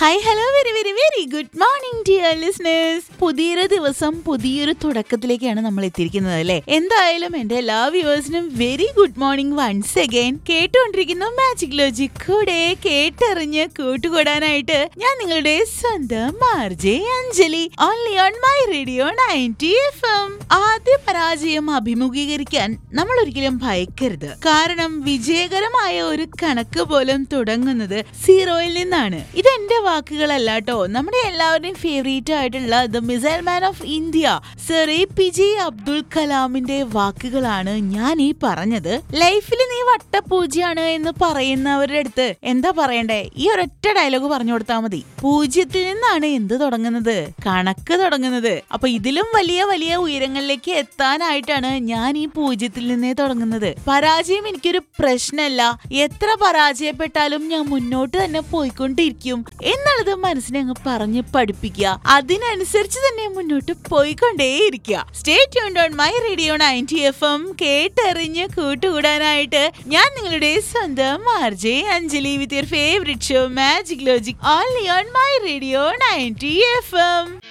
hi hello very very very good morning dear listeners പുതിയൊരു ദിവസം പുതിയൊരു തുടക്കത്തിലേക്കാണ് നമ്മൾ എത്തിയിരിക്കുന്നത് അല്ലേ എന്തായാലും എന്റെ എല്ലാ വ്യൂവേഴ്സിനും very good morning once again കേട്ടുകൊണ്ടിരിക്കുന്ന മാജിക് ലോജിക് കൂടെ കേട്ടറിഞ്ഞ് കൂട്ടുകൂടാനായിട്ട് ഞാൻ നിങ്ങളുടെ സ്വന്തം മാർജെ Anjali only on my radio ninety FM എം ആദ്യ പരാജയം അഭിമുഖീകരിക്കാൻ നമ്മൾ ഒരിക്കലും ഭയക്കരുത് കാരണം വിജയകരമായ ഒരു കണക്ക് പോലും തുടങ്ങുന്നത് സീറോയിൽ നിന്നാണ് ഇത് എന്റെ വാക്കുകളല്ല കേട്ടോ നമ്മുടെ എല്ലാവരുടെയും ഫേവറേറ്റ് ആയിട്ടുള്ള the missile man of India sir A P J Abdul കലാമിന്റെ വാക്കുകളാണ് ഞാൻ ഈ പറഞ്ഞത് ലൈഫിൽ നീ വട്ടപൂജ്യാണ് എന്ന് പറയുന്നവരുടെ അടുത്ത് എന്താ പറയണ്ടേ ഈ ഒരൊറ്റ ഡയലോഗ് പറഞ്ഞു കൊടുത്താൽ മതി പൂജ്യത്തിൽ നിന്നാണ് എന്ത് തുടങ്ങുന്നത് കണക്ക് തുടങ്ങുന്നത് അപ്പൊ ഇതിലും വലിയ വലിയ ഉയരങ്ങളിലേക്ക് എത്താനായിട്ടാണ് ഞാൻ ഈ പൂജ്യത്തിൽ നിന്നേ തുടങ്ങുന്നത് പരാജയം എനിക്കൊരു പ്രശ്നമല്ല എത്ര പരാജയപ്പെട്ടാലും ഞാൻ മുന്നോട്ട് തന്നെ പോയിക്കൊണ്ടിരിക്കും എന്നുള്ളത് മനസ്സിനെ അങ്ങ് പറഞ്ഞ് പഠിപ്പിക്കുക അതിനനുസരിച്ച് തന്നെ മുന്നോട്ട് പോയിക്കൊണ്ടേയിരിക്കുക stay tuned on my radio ninety FM എം കേട്ടറിഞ്ഞ് കൂട്ടുകൂടാനായിട്ട് ഞാൻ നിങ്ങളുടെ സ്വന്തം RJ Anjali with your favourite show magic logic only on my radio ninety FM M